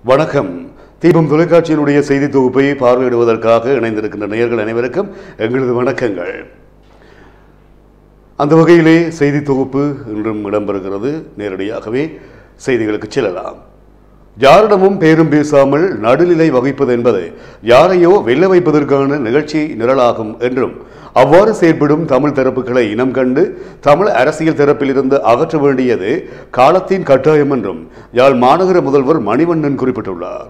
வணக்கம் தீபம் தொலைக்காட்சியினுடைய செய்தி தொகுப்பை பார்வையிடுவதற்காக இணைந்திருக்கின்ற நேயர்கள் அனைவருக்கும் எங்களது வணக்கங்கள் அந்த வகையிலே செய்தி தொகுப்பு இன்றும் இடம்பெறுகிறது நேரடியாகவே செய்திகளுக்கு செல்லலாம் யாரிடமும் பேரும் பேசாமல் நடுநிலை வகிப்பது என்பது யாரையோ வெல்ல வைப்பதற்கான நிகழ்ச்சி நிரலாகும் என்றும் அவ்வாறு செயற்படும் தமிழ் தரப்புகளை இனம் கண்டு தமிழ் அரசியல் தரப்பிலிருந்து அகற்ற வேண்டியது காலத்தின் கட்டாயம் என்றும் யாழ் மாநகர முதல்வர் மணிவண்ணன் குறிப்பிட்டுள்ளார்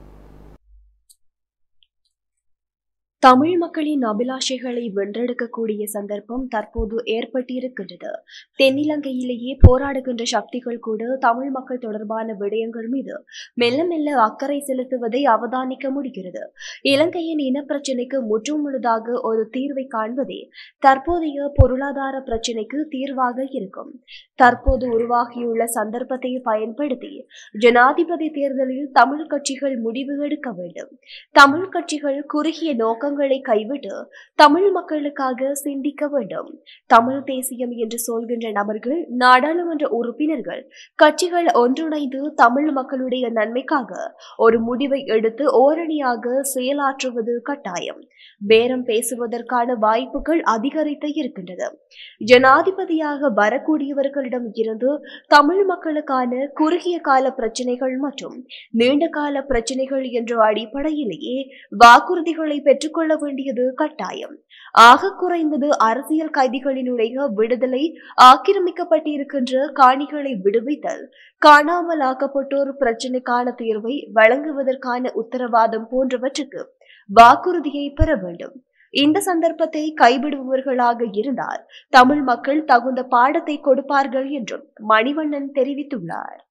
தமிழ் மக்களின் அபிலாஷைகளை வென்றெடுக்கக்கூடிய சந்தர்ப்பம் தற்போது ஏற்பட்டிருக்கின்றது தென்னிலங்கையிலேயே போராடுகின்ற சக்திகள் கூட தமிழ் மக்கள் தொடர்பான விடயங்கள் மீது மெல்ல மெல்ல அக்கறை செலுத்துவதை அவதானிக்க முடிகிறது இலங்கையின் இனப்பிரச்சினைக்கு முற்றுமுழுதாக ஒரு தீர்வை காண்பதே தற்போதைய பொருளாதார பிரச்சினைக்கு தீர்வாக இருக்கும் தற்போது உருவாகியுள்ள சந்தர்ப்பத்தை பயன்படுத்தி ஜனாதிபதி தேர்தலில் தமிழ் கட்சிகள் முடிவு எடுக்க வேண்டும் தமிழ் கட்சிகள் குறுகிய நோக்கங்களை கைவிட்டு தமிழ் மக்களுக்காக சிந்திக்க வேண்டும் தமிழ் தேசியம் என்று சொல்கின்ற நபர்கள் நாடாளுமன்ற உறுப்பினர்கள் கட்சிகள் ஒன்றிணைந்து தமிழ் மக்களுடைய நன்மைக்காக ஒரு முடிவை எடுத்து ஓரணியாக செயலாற்றுவது கட்டாயம் பேரம் பேசுவதற்கான வாய்ப்புகள் அதிகரித்து இருக்கின்றது ஜனாதிபதியாக வரக்கூடியவர்களிடம் இருந்து தமிழ் மக்களுக்கான குறுகிய கால பிரச்சனைகள் மற்றும் நீண்ட கால பிரச்சனைகள் என்ற அடிப்படையிலேயே வாக்குறுதிகளை பெற்றுக்கொள்ள வேண்டியது கட்டாயம் ஆக குறைந்தது அரசியல் கைதிகளினுடைய விடுதலை ஆக்கிரமிக்கப்பட்டிருக்கின்ற காணிகளை விடுவித்தல் காணாமல் ஆக்கப்பட்டோர் பிரச்சினைக்கான தீர்வை வழங்குவதற்கான உத்தரவாதம் போன்றவற்றுக்கு வாக்குறுதியை பெற வேண்டும் இந்த சந்தர்ப்பத்தை கைவிடுபவர்களாக இருந்தால் தமிழ் மக்கள் தகுந்த பாடத்தை கொடுப்பார்கள் என்றும் மணிவண்ணன் தெரிவித்துள்ளார்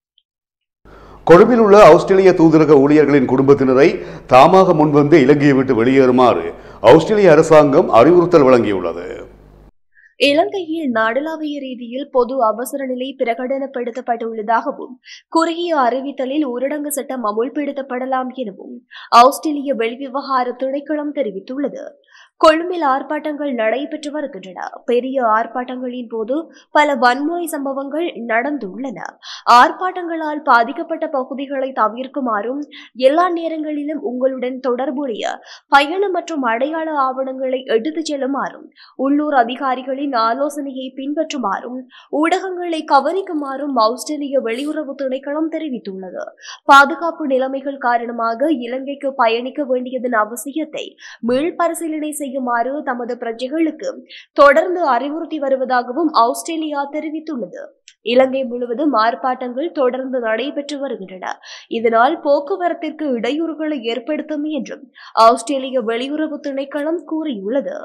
கொழும்பில் உள்ள ஆஸ்திரேலிய தூதரக ஊழியர்களின் குடும்பத்தினரை தாமாக முன்வந்து இலங்கையை விட்டு வெளியேறுமாறு ஆஸ்திரேலிய அரசாங்கம் அறிவுறுத்தல் வழங்கியுள்ளது இலங்கையில் நாடளாவிய ரீதியில் பொது அவசர நிலை பிரகடனப்படுத்தப்பட்டுள்ளதாகவும் குறுகிய அறிவித்தலில் ஊரடங்கு சட்டம் அமுல்படுத்தப்படலாம் எனவும் ஆஸ்திரேலிய வெளிவிவகார திணைக்களம் தெரிவித்துள்ளது கொழும்பில் ஆர்ப்பாட்டங்கள் நடைபெற்று வருகின்றன பெரிய ஆர்ப்பாட்டங்களின் போது பல வன்முறை சம்பவங்கள் நடந்துள்ளன ஆர்ப்பாட்டங்களால் பாதிக்கப்பட்ட பகுதிகளை தவிர்க்குமாறும் எல்லா நேரங்களிலும் உங்களுடன் தொடர்புடைய பயணம் மற்றும் அடையாள ஆவணங்களை எடுத்துச் செல்லுமாறும் உள்ளூர் அதிகாரிகளின் ஆலோசனையை பின்பற்றுமாறும் ஊடகங்களை கவனிக்குமாறும் ஆஸ்திரேலிய வெளியுறவு திணைக்களம் தெரிவித்துள்ளது பாதுகாப்பு நிலைமைகள் காரணமாக இலங்கைக்கு பயணிக்க வேண்டியதன் அவசியத்தை மீள் பரிசீலனை செய்யுமாறு தமது பிரஜைகளுக்கு தொடர்ந்து அறிவுறுத்தி வருவதாகவும் ஆஸ்திரேலியா தெரிவித்துள்ளது இலங்கை முழுவதும் ஆர்ப்பாட்டங்கள் தொடர்ந்து நடைபெற்று வருகின்றன இதனால் போக்குவரத்திற்கு இடையூறுகளை ஏற்படுத்தும் என்றும் ஆஸ்திரேலிய வெளியுறவு திணைக்களம் கூறியுள்ளது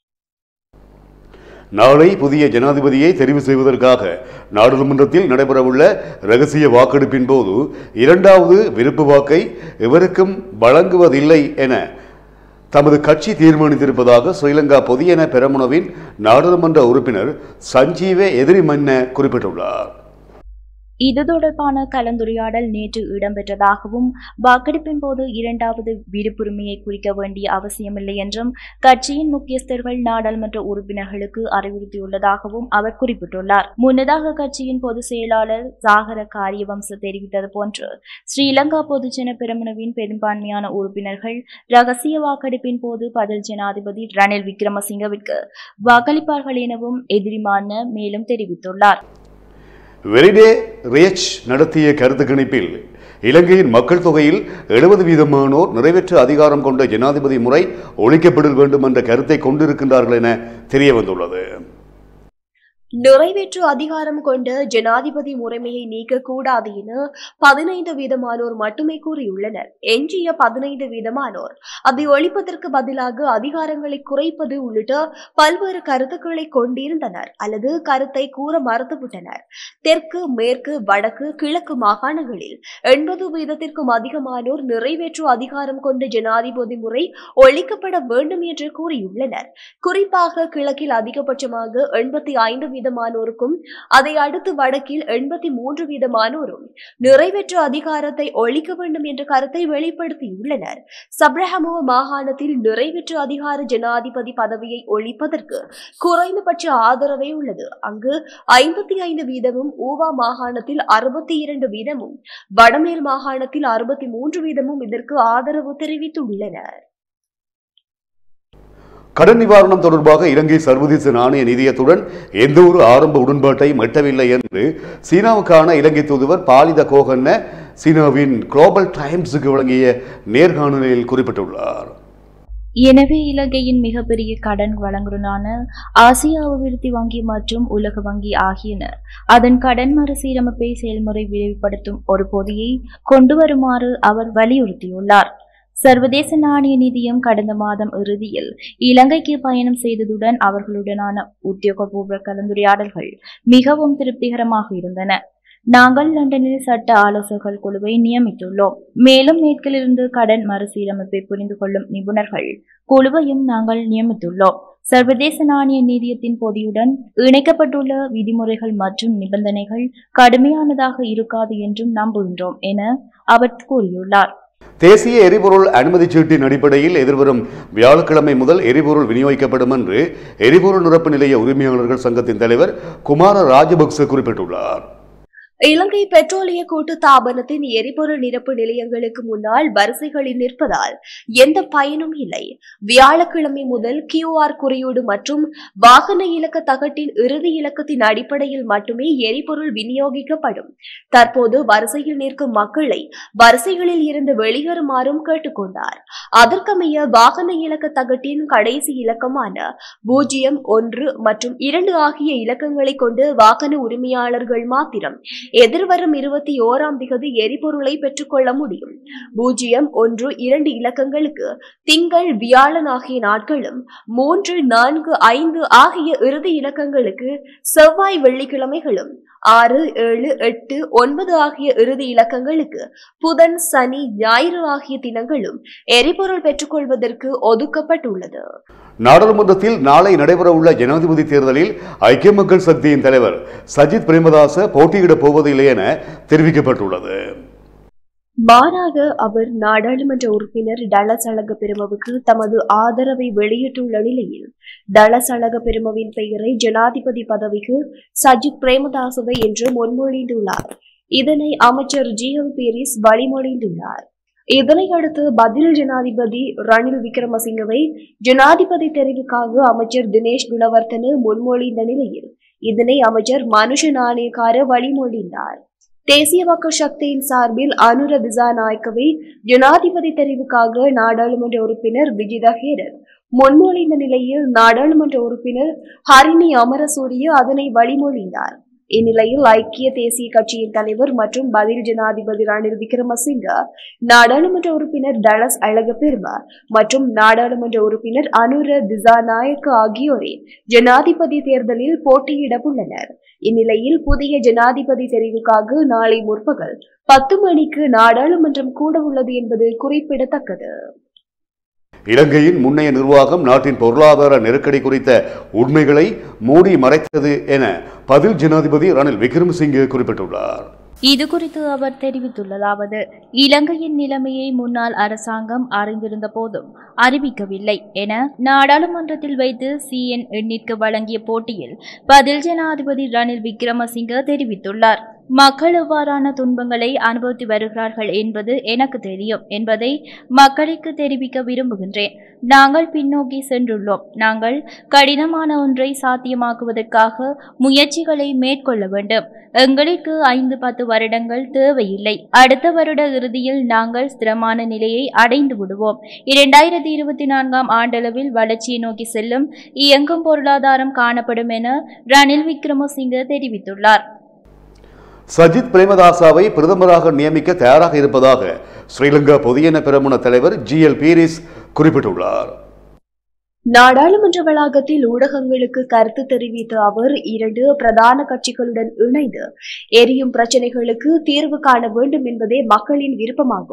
நாளை புதிய ஜனாதிபதியை தெரிவு செய்வதற்காக நாடாளுமன்றத்தில் நடைபெறவுள்ள ரகசிய வாக்கெடுப்பின் போது இரண்டாவது விருப்பு வாக்கை எவருக்கும் வழங்குவதில்லை என தமது கட்சி தீர்மானித்திருப்பதாக ஸ்ரீலங்கா பொதியன பெரமுனவின் நாடாளுமன்ற உறுப்பினர் சஞ்சீவ எதிரிமன்ன குறிப்பிட்டுள்ளார் இது தொடர்பான கலந்துரையாடல் நேற்று இடம்பெற்றதாகவும் வாக்கெடுப்பின் போது இரண்டாவது விருப்புரிமையை குறிக்க வேண்டிய அவசியமில்லை என்றும் கட்சியின் முக்கியஸ்தர்கள் நாடாளுமன்ற உறுப்பினர்களுக்கு அறிவுறுத்தியுள்ளதாகவும் அவர் குறிப்பிட்டுள்ளார் முன்னதாக கட்சியின் பொதுச் செயலாளர் சாகர காரியவம்ச தெரிவித்தது போன்று ஸ்ரீலங்கா பொதுஜன பெரமுனவின் பெரும்பான்மையான உறுப்பினர்கள் ரகசிய வாக்கெடுப்பின் போது பதில் ஜனாதிபதி ரணில் விக்ரமசிங்கவிற்கு வாக்களிப்பார்கள் எனவும் எதிரிமான மேலும் தெரிவித்துள்ளார் வெரிடே ரியச் நடத்திய கருத்து கணிப்பில் இலங்கையின் மக்கள் தொகையில் எழுபது வீதமானோர் நிறைவேற்று அதிகாரம் கொண்ட ஜனாதிபதி முறை ஒழிக்கப்பட வேண்டும் என்ற கருத்தை கொண்டிருக்கின்றார்கள் என தெரிய வந்துள்ளது நிறைவேற்று அதிகாரம் கொண்ட ஜனாதிபதி முறைமையை நீக்கக்கூடாது என பதினைந்து வீதமானோர் மட்டுமே கூறியுள்ளனர் எஞ்சிய பதினைந்து வீதமானோர் அதை ஒழிப்பதற்கு பதிலாக அதிகாரங்களை குறைப்பது உள்ளிட்ட பல்வேறு கருத்துக்களை கொண்டிருந்தனர் அல்லது கருத்தை கூற மறுத்துவிட்டனர் தெற்கு மேற்கு வடக்கு கிழக்கு மாகாணங்களில் எண்பது வீதத்திற்கும் அதிகமானோர் நிறைவேற்று அதிகாரம் கொண்ட ஜனாதிபதி முறை ஒழிக்கப்பட வேண்டும் என்று கூறியுள்ளனர் குறிப்பாக கிழக்கில் அதிகபட்சமாக எண்பத்தி ஐந்து வீதமானோருக்கும் அதை அடுத்து வடக்கில் எண்பத்தி மூன்று வீதமானோரும் நிறைவேற்று அதிகாரத்தை ஒழிக்க வேண்டும் என்ற கருத்தை வெளிப்படுத்தியுள்ளனர் சப்ரஹமுவ மாகாணத்தில் நிறைவேற்று அதிகார ஜனாதிபதி பதவியை ஒழிப்பதற்கு குறைந்தபட்ச ஆதரவே உள்ளது அங்கு ஐம்பத்தி ஐந்து வீதமும் ஊவா மாகாணத்தில் அறுபத்தி இரண்டு வீதமும் வடமேல் மாகாணத்தில் அறுபத்தி மூன்று வீதமும் இதற்கு ஆதரவு தெரிவித்துள்ளனர் கடன் நிவாரணம் தொடர்பாக இலங்கை சர்வதேச நாணய நிதியத்துடன் எந்த ஒரு ஆரம்ப உடன்பாட்டையும் எட்டவில்லை என்று சீனாவுக்கான இலங்கை தூதுவர் பாலித கோகன்ன சீனாவின் குளோபல் டைம்ஸுக்கு வழங்கிய நேர்காணலில் குறிப்பிட்டுள்ளார் எனவே இலங்கையின் மிகப்பெரிய கடன் வழங்குனரான ஆசிய அபிவிருத்தி வங்கி மற்றும் உலக வங்கி ஆகியன அதன் கடன் மறுசீரமைப்பை செயல்முறை விரைவுபடுத்தும் ஒரு பொதியை கொண்டு வருமாறு அவர் வலியுறுத்தியுள்ளார் சர்வதேச நாணய நிதியம் கடந்த மாதம் இறுதியில் இலங்கைக்கு பயணம் செய்ததுடன் அவர்களுடனான உத்தியோகபூர்வ கலந்துரையாடல்கள் மிகவும் திருப்திகரமாக இருந்தன நாங்கள் லண்டனில் சட்ட ஆலோசகர்கள் குழுவை நியமித்துள்ளோம் மேலும் மேற்கிலிருந்து கடன் மறுசீரமைப்பை புரிந்து கொள்ளும் நிபுணர்கள் குழுவையும் நாங்கள் நியமித்துள்ளோம் சர்வதேச நாணய நிதியத்தின் பொதியுடன் இணைக்கப்பட்டுள்ள விதிமுறைகள் மற்றும் நிபந்தனைகள் கடுமையானதாக இருக்காது என்றும் நம்புகின்றோம் என அவர் கூறியுள்ளார் தேசிய எரிபொருள் அனுமதிச் சீட்டின் அடிப்படையில் எதிர்வரும் வியாழக்கிழமை முதல் எரிபொருள் விநியோகிக்கப்படும் என்று எரிபொருள் நிரப்பு நிலைய உரிமையாளர்கள் சங்கத்தின் தலைவர் குமார ராஜபக்ச குறிப்பிட்டுள்ளார் இலங்கை பெட்ரோலிய கூட்டு தாபனத்தின் எரிபொருள் நிரப்பு நிலையங்களுக்கு முன்னால் வரிசைகளில் நிற்பதால் எந்த பயனும் இல்லை வியாழக்கிழமை முதல் கியூஆர் குறியீடு மற்றும் வாகன இலக்க தகட்டின் இறுதி இலக்கத்தின் அடிப்படையில் மட்டுமே எரிபொருள் விநியோகிக்கப்படும் தற்போது வரிசையில் நிற்கும் மக்களை வரிசைகளில் இருந்து வெளியேறுமாறும் கேட்டுக்கொண்டார் அதற்கமைய வாகன இலக்க தகட்டின் கடைசி இலக்கமான பூஜ்ஜியம் ஒன்று மற்றும் இரண்டு ஆகிய இலக்கங்களை கொண்டு வாகன உரிமையாளர்கள் மாத்திரம் எதிர்வரும் இருபத்தி ஓராம் திகதி எரிபொருளை பெற்றுக்கொள்ள முடியும் பூஜ்ஜியம் ஒன்று இரண்டு இலக்கங்களுக்கு திங்கள் வியாழன் ஆகிய நாட்களும் மூன்று நான்கு ஐந்து ஆகிய இறுதி இலக்கங்களுக்கு செவ்வாய் வெள்ளிக்கிழமைகளும் ஆறு ஏழு எட்டு ஒன்பது ஆகிய இறுதி இலக்கங்களுக்கு புதன் சனி ஞாயிறு ஆகிய தினங்களும் எரிபொருள் பெற்றுக்கொள்வதற்கு ஒதுக்கப்பட்டுள்ளது நாடாளுமன்றத்தில் நாளை நடைபெறவுள்ள ஜனாதிபதி தேர்தலில் ஐக்கிய மக்கள் சக்தியின் தலைவர் சஜித் பிரேமதாச போட்டியிடப் போவதில்லை என தெரிவிக்கப்பட்டுள்ளது மாறாக அவர் நாடாளுமன்ற உறுப்பினர் டலசலக பெருமவுக்கு தமது ஆதரவை வெளியிட்டுள்ள நிலையில் டலசலக பெருமவின் பெயரை ஜனாதிபதி பதவிக்கு சஜித் பிரேமதாசவை என்று முன்மொழிந்துள்ளார் இதனை அமைச்சர் ஜி எல் பீரிஸ் வழிமொழிந்துள்ளார் இதனையடுத்து பதில் ஜனாதிபதி ரணில் விக்ரமசிங்கவை ஜனாதிபதி தெரிவுக்காக அமைச்சர் தினேஷ் குணவர்த்தன முன்மொழிந்த நிலையில் இதனை அமைச்சர் மனுஷ நாணயக்கார வழிமொழிந்தார் தேசிய மக்கள் சக்தியின் சார்பில் அனுர திசாநாயக்கவை ஜனாதிபதி தெரிவுக்காக நாடாளுமன்ற உறுப்பினர் விஜிதா ஹேரத் முன்மொழிந்த நிலையில் நாடாளுமன்ற உறுப்பினர் ஹரிணி அமரசூரிய அதனை வழிமொழிந்தார் இந்நிலையில் ஐக்கிய தேசிய கட்சியின் தலைவர் மற்றும் பதில் ஜனாதிபதி ரணில் விக்ரமசிங்க நாடாளுமன்ற உறுப்பினர் டலஸ் அழகப்பெரும மற்றும் நாடாளுமன்ற உறுப்பினர் அனுர திசாநாயக்க ஆகியோரே ஜனாதிபதி தேர்தலில் போட்டியிட உள்ளனர் இந்நிலையில் புதிய ஜனாதிபதி தெரிவுக்காக நாளை முற்பகல் பத்து மணிக்கு நாடாளுமன்றம் கூட உள்ளது என்பது குறிப்பிடத்தக்கது இலங்கையின் முன்னைய நிர்வாகம் நாட்டின் பொருளாதார நெருக்கடி குறித்த உண்மைகளை மூடி மறைத்தது என பதில் ஜனாதிபதி ரணில் விக்ரமசிங்கே குறிப்பிட்டுள்ளார் இது குறித்து அவர் தெரிவித்துள்ளதாவது இலங்கையின் நிலைமையை முன்னாள் அரசாங்கம் அறிந்திருந்த போதும் அறிவிக்கவில்லை என நாடாளுமன்றத்தில் வைத்து சிஎன் எண்ணிற்கு வழங்கிய போட்டியில் பதில் ஜனாதிபதி ரணில் விக்ரமசிங்க தெரிவித்துள்ளார் மக்கள் எவ்வாறான துன்பங்களை அனுபவித்து வருகிறார்கள் என்பது எனக்கு தெரியும் என்பதை மக்களுக்கு தெரிவிக்க விரும்புகின்றேன் நாங்கள் பின்னோக்கி சென்றுள்ளோம் நாங்கள் கடினமான ஒன்றை சாத்தியமாக்குவதற்காக முயற்சிகளை மேற்கொள்ள வேண்டும் எங்களுக்கு ஐந்து பத்து வருடங்கள் தேவையில்லை அடுத்த வருட இறுதியில் நாங்கள் ஸ்திரமான நிலையை அடைந்து விடுவோம் இரண்டாயிரத்தி இருபத்தி நான்காம் ஆண்டளவில் வளர்ச்சியை நோக்கி செல்லும் இயங்கும் பொருளாதாரம் காணப்படும் என ரணில் விக்ரமசிங்க தெரிவித்துள்ளார் சஜித் பிரேமதாசாவை பிரதமராக நியமிக்க தயாராக இருப்பதாக ஸ்ரீலங்கா பொதுஜன பெரமுன தலைவர் ஜி எல் பீரிஸ் குறிப்பிட்டுள்ளார் நாடாளுமன்ற வளாகத்தில் ஊடகங்களுக்கு கருத்து தெரிவித்த அவர் இரண்டு பிரதான கட்சிகளுடன் இணைந்து எரியும் பிரச்சனைகளுக்கு தீர்வு காண வேண்டும் என்பதே மக்களின் விருப்பமாகும்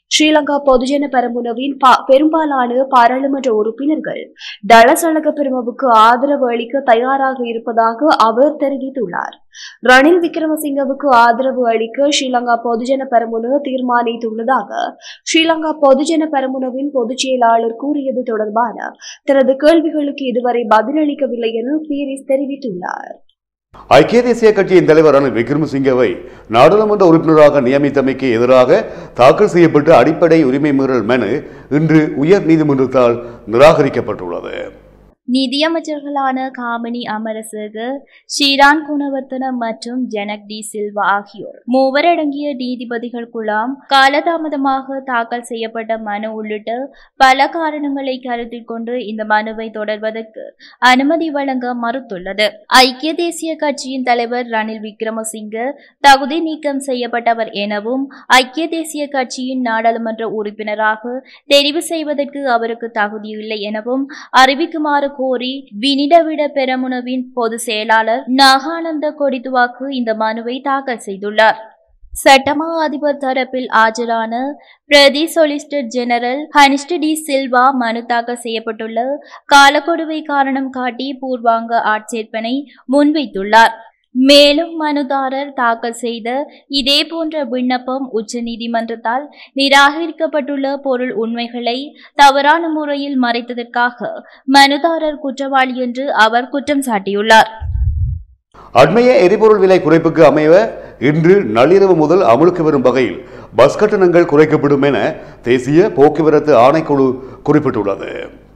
ஸ்ரீலங்கா பொதுஜன பெரமுனவின் பா- பெரும்பாலான பாராளுமன்ற உறுப்பினர்கள் டலசலக பெருமவுக்கு ஆதரவு அளிக்க தயாராக இருப்பதாக அவர் தெரிவித்துள்ளார் ரணில் விக்ரமசிங்கவுக்கு ஆதரவு அளிக்க ஸ்ரீலங்கா பொதுஜன பெரமுன தீர்மானித்துள்ளதாக ஸ்ரீலங்கா பொதுஜன பெரமுனவின் பொதுச் செயலாளர் கூறியது தொடர்பான தனது கேள்விகளுக்கு இதுவரை பதிலளிக்கவில்லை என பீரிஸ் தெரிவித்துள்ளார் ஐக்கிய தேசிய கட்சியின் தலைவர் ரணில் விக்ரமசிங்கவை நாடாளுமன்ற உறுப்பினராக நியமித்தமைக்கு எதிராக தாக்கல் செய்யப்பட்ட அடிப்படை உரிமை மீறல் மனு இன்று உயர் நீதிமன்றத்தால் நிராகரிக்கப்பட்டுள்ளது நிதியமைச்சர்களான காமினி அமரசேகர் ஸ்ரீரான் குணவர்த்தன மற்றும் ஜனக் டி சில்வா ஆகியோர் மூவரடங்கிய நீதிபதிகள் குழாம் காலதாமதமாக தாக்கல் செய்யப்பட்ட மனு உள்ளிட்ட பல காரணங்களை கருத்தில் கொண்டு இந்த மனுவை தொடர்வதற்கு அனுமதி வழங்க மறுத்துள்ளது ஐக்கிய தேசிய கட்சியின் தலைவர் ரணில் விக்ரமசிங்க தகுதி நீக்கம் செய்யப்பட்டவர் எனவும் ஐக்கிய தேசிய கட்சியின் நாடாளுமன்ற உறுப்பினராக தெரிவு செய்வதற்கு அவருக்கு தகுதியில்லை எனவும் அறிவிக்குமாறு கோரி வினிடவிட பெரமுனவின் பொதுச் செயலாளர் நாகானந்த கொடிதுவாக்கு இந்த மனுவை தாக்கல் செய்துள்ளார் சட்டமா அதிபர் தரப்பில் ஆஜரான பிரதி சொலிசிட்டர் ஜெனரல் ஹனிஸ்ட் டி சில்வா மனு தாக்கல் செய்யப்பட்டுள்ள காலக்கொடுவை காரணம் காட்டி பூர்வாங்க ஆட்சேர்ப்பனை முன்வைத்துள்ளார் மேலும் மனுதாரர் தாக்கல் செய்த இதே போன்ற விண்ணப்பம் உச்சநீதிமன்றத்தால் நிராகரிக்கப்பட்டுள்ள பொருள் உண்மைகளை தவறான முறையில் மறைத்ததற்காக மனுதாரர் குற்றவாளி என்று அவர் குற்றம் சாட்டியுள்ளார் அண்மைய எரிபொருள் விலை குறைப்புக்கு அமைய இன்று நள்ளிரவு முதல் அமலுக்கு வரும் வகையில் பஸ் கட்டணங்கள் குறைக்கப்படும் என தேசிய போக்குவரத்து ஆணைக்குழு குறிப்பிட்டுள்ளது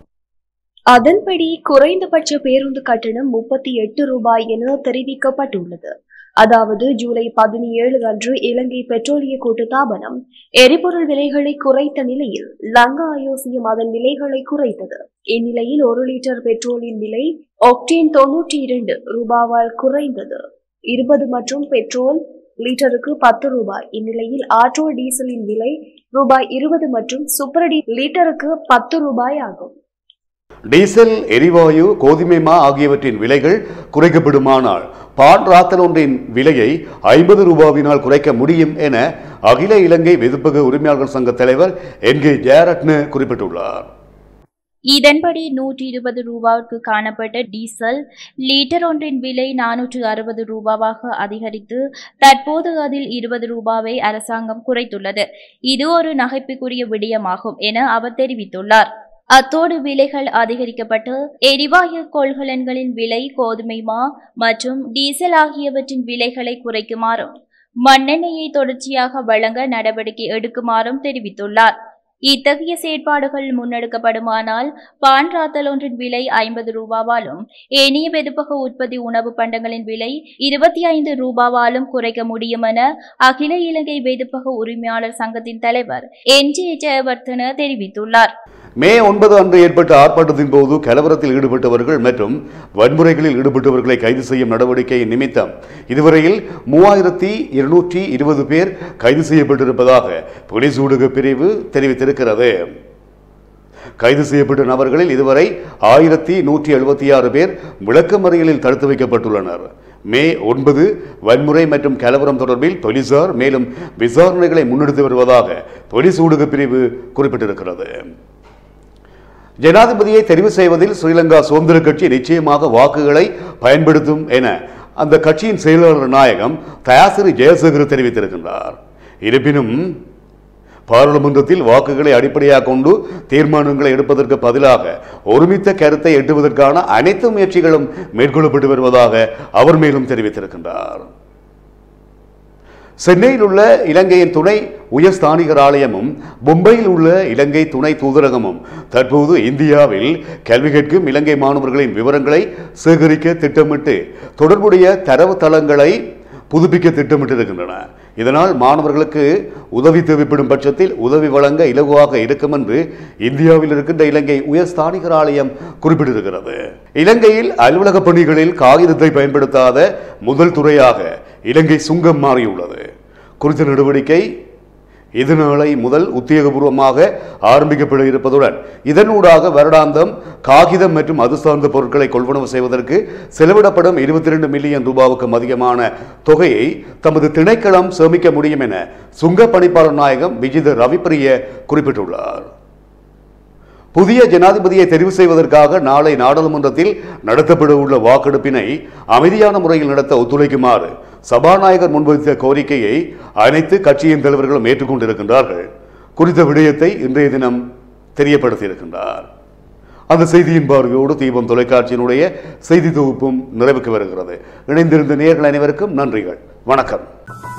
அதன்படி குறைந்தபட்ச பேருந்து கட்டணம் முப்பத்தி எட்டு ரூபாய் என தெரிவிக்கப்பட்டுள்ளது அதாவது ஜூலை பதினேழு அன்று இலங்கை பெட்ரோலிய கூட்டுத்தாபனம் எரிபொருள் விலைகளை குறைத்த நிலையில் லங்கா அயோசியம் அதன் விலைகளை குறைத்தது இந்நிலையில் ஒரு லிட்டர் பெட்ரோலின் விலை ஒக்டேன் தொன்னூற்றி இரண்டு ரூபாவால் குறைந்தது இருபது மற்றும் பெட்ரோல் லிட்டருக்கு பத்து ரூபாய் இந்நிலையில் ஆட்டோ டீசலின் விலை ரூபாய் இருபது மற்றும் சூப்பர் டி லிட்டருக்கு பத்து ரூபாய் ஆகும் டீசல் எரிவாயு கோதுமை மா ஆகியவற்றின் விலைகள் குறைக்கப்படுமானால் பான் ராத்தல் ஒன்றின் விலையை ஐம்பது ரூபாவினால் குறைக்க முடியும் என அகில இலங்கை வெதுப்பக உரிமையாளர்கள் சங்க தலைவர் என் கே ஜெயரட்ன குறிப்பிட்டுள்ளார் இதன்படி நூற்றி இருபது ரூபாவுக்கு காணப்பட்ட டீசல் லீட்டர் ஒன்றின் விலை நானூற்று அறுபது ரூபாவாக அதிகரித்து தற்போது அதில் இருபது ரூபாவை அரசாங்கம் குறைத்துள்ளது இது ஒரு நகைப்புக்குரிய விடயமாகும் என அவர் தெரிவித்துள்ளார் அத்தோடு விலைகள் அதிகரிக்கப்பட்டு எரிவாயு கொள்கலன்களின் விலை கோதுமை மா மற்றும் டீசல் ஆகியவற்றின் விலைகளை குறைக்குமாறும் மண்ணெண்ணெயை தொடர்ச்சியாக வழங்க நடவடிக்கை எடுக்குமாறும் தெரிவித்துள்ளார் இத்தகைய செயற்பாடுகள் முன்னெடுக்கப்படுமானால் பான் ராத்தல் ஒன்றின் விலை ஐம்பது ரூபாவாலும் ஏனைய வெதுப்பக உற்பத்தி உணவு பண்டங்களின் விலை இருபத்தி ஐந்து ரூபாவாலும் குறைக்க முடியும் என அகில இலங்கை வெதுப்பக உரிமையாளர் சங்கத்தின் தலைவர் என் ஜே ஜெயவர்தன தெரிவித்துள்ளார் மே ஒன்பது அன்று ஏற்பட்ட ஆர்ப்பாட்டத்தின் போது கலவரத்தில் ஈடுபட்டவர்கள் மற்றும் வன்முறைகளில் ஈடுபட்டவர்களை கைது செய்யும் நடவடிக்கையின் நிமித்தம் இதுவரையில் மூவாயிரத்தி இருநூற்றி இருபது பேர் கைது செய்யப்பட்டிருப்பதாக போலீஸ் ஊடக பிரிவு தெரிவித்திருக்கிறது கைது செய்யப்பட்ட நபர்களில் இதுவரை ஆயிரத்தி நூற்றி எழுபத்தி ஆறு பேர் விளக்கமறியலில் தடுத்து வைக்கப்பட்டுள்ளனர் மே ஒன்பது வன்முறை மற்றும் கலவரம் தொடர்பில் போலீசார் மேலும் விசாரணைகளை முன்னெடுத்து வருவதாக போலீஸ் ஊடக பிரிவு குறிப்பிட்டிருக்கிறது ஜனாதிபதியை தெரிவு செய்வதில் ஸ்ரீலங்கா சுதந்திர கட்சி நிச்சயமாக வாக்குகளை பயன்படுத்தும் என அந்த கட்சியின் செயலாளர் நாயகம் தயாசிரி ஜெயசேகர் தெரிவித்திருக்கின்றார் இருப்பினும் பாராளுமன்றத்தில் வாக்குகளை அடிப்படையாக கொண்டு தீர்மானங்களை எடுப்பதற்கு பதிலாக ஒருமித்த கருத்தை எட்டுவதற்கான அனைத்து முயற்சிகளும் மேற்கொள்ளப்பட்டு வருவதாக அவர் மேலும் தெரிவித்திருக்கின்றார் சென்னையில் உள்ள இலங்கையின் துணை உயர்ஸ்தானிகர் ஆலயமும் மும்பையில் உள்ள இலங்கை துணை தூதரகமும் தற்போது இந்தியாவில் கல்வி கேட்கும் இலங்கை மாணவர்களின் விவரங்களை சேகரிக்க திட்டமிட்டு தொடர்புடைய தரவுத்தளங்களை புதுப்பிக்க திட்டமிட்டிருக்கின்றன இதனால் மாணவர்களுக்கு உதவி தேவைப்படும் பட்சத்தில் உதவி வழங்க இலகுவாக இருக்கும் என்று இந்தியாவில் இருக்கின்ற இலங்கை உயர்ஸ்தானிகர் ஆலயம் குறிப்பிட்டிருக்கிறது இலங்கையில் அலுவலக பணிகளில் காகிதத்தை பயன்படுத்தாத முதல் துறையாக இலங்கை சுங்கம் மாறியுள்ளது குறித்த நடவடிக்கை இது நாளை முதல் உத்தியோகபூர்வமாக ஆரம்பிக்கப்பட இருப்பதுடன் இதனூடாக வருடாந்தம் காகிதம் மற்றும் அது சார்ந்த பொருட்களை கொள்வனவு செய்வதற்கு செலவிடப்படும் இருபத்தி ரெண்டு மில்லியன் ரூபாவுக்கும் அதிகமான தொகையை தமது திணைக்களம் சேமிக்க முடியும் என சுங்க பணிப்பாளர் நாயகம் விஜித ரவிப்பிரிய குறிப்பிட்டுள்ளார் புதிய ஜனாதிபதியை தெரிவு செய்வதற்காக நாளை நாடாளுமன்றத்தில் நடத்தப்பட உள்ள வாக்கெடுப்பினை அமைதியான முறையில் நடத்த ஒத்துழைக்குமாறு சபாநாயகர் முன்வைத்த கோரிக்கையை அனைத்து கட்சியின் தலைவர்களும் ஏற்றுக்கொண்டிருக்கின்றார்கள் குறித்த விடயத்தை இன்றைய தினம் தெரியப்படுத்தியிருக்கின்றார் அந்த செய்தியின் பார்வையோடு தீபம் தொலைக்காட்சியினுடைய செய்தி தொகுப்பும் நிறைவுக்கு வருகிறது இணைந்திருந்த நேர்கள் அனைவருக்கும் நன்றிகள் வணக்கம்